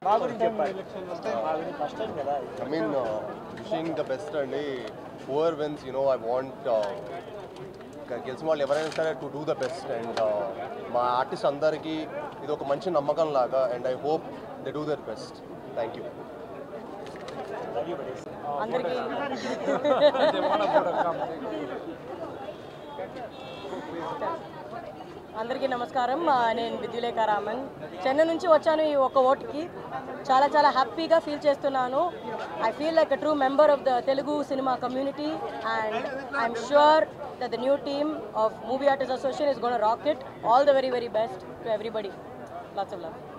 మా గురించి చెప్పాలి మా గురించి ఫస్ట్ టైం కదా I mean wishing the best అండి whoever wins you know I want గెలిచిన వాళ్ళు ఎవరైనా సరే to do the best and మా ఆర్టిస్ట్ అందరికీ ఇది ఒక మంచి నమ్మకం లాగా and I hope they do their best thank you అందరికీ అందరికీ నమస్కారం ఆ, నేను విద్యులేఖ రామన్ చెన్నై నుంచి వచ్చాను ఈ ఒక ఓటుకి చాలా చాలా హ్యాపీగా ఫీల్ చేస్తున్నాను I feel like a true member of the Telugu cinema community and I'm sure that the new team of movie artist association is gone rock it all the very very best to everybody lots of love